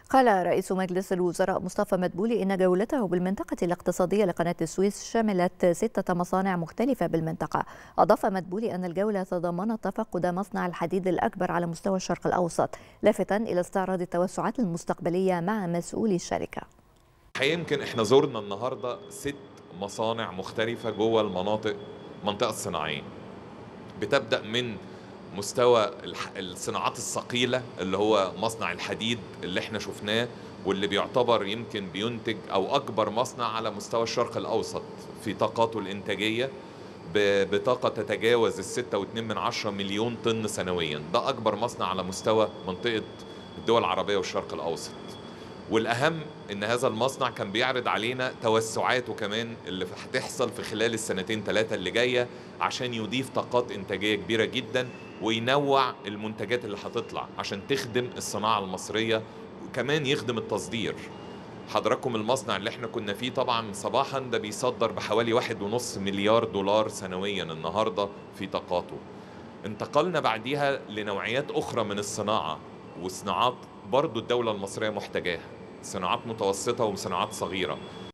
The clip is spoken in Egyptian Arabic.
قال رئيس مجلس الوزراء مصطفى مدبولي إن جولته بالمنطقة الاقتصادية لقناة السويس شملت ستة مصانع مختلفة بالمنطقة أضاف مدبولي أن الجولة تضمنت تفقد مصنع الحديد الأكبر على مستوى الشرق الأوسط لافتا إلى استعراض التوسعات المستقبلية مع مسؤولي الشركة يمكن احنا زرنا النهارده ست مصانع مختلفة جوه المناطق منطقة الصناعية بتبدأ من مستوى الصناعات الثقيلة اللي هو مصنع الحديد اللي احنا شفناه واللي بيعتبر يمكن بينتج أو أكبر مصنع على مستوى الشرق الأوسط في طاقاته الإنتاجية بطاقة تتجاوز الستة واتنين من عشرة مليون طن سنويا ده أكبر مصنع على مستوى منطقة الدول العربية والشرق الأوسط والاهم ان هذا المصنع كان بيعرض علينا توسعاته كمان اللي هتحصل في خلال السنتين ثلاثه اللي جايه عشان يضيف طاقات انتاجيه كبيره جدا وينوع المنتجات اللي هتطلع عشان تخدم الصناعه المصريه وكمان يخدم التصدير حضراتكم المصنع اللي احنا كنا فيه طبعا صباحا ده بيصدر بحوالي واحد ونص مليار دولار سنويا النهارده في طاقاته انتقلنا بعديها لنوعيات اخرى من الصناعه وصناعات برضو الدوله المصريه محتاجاها صناعات متوسطه وصناعات صغيره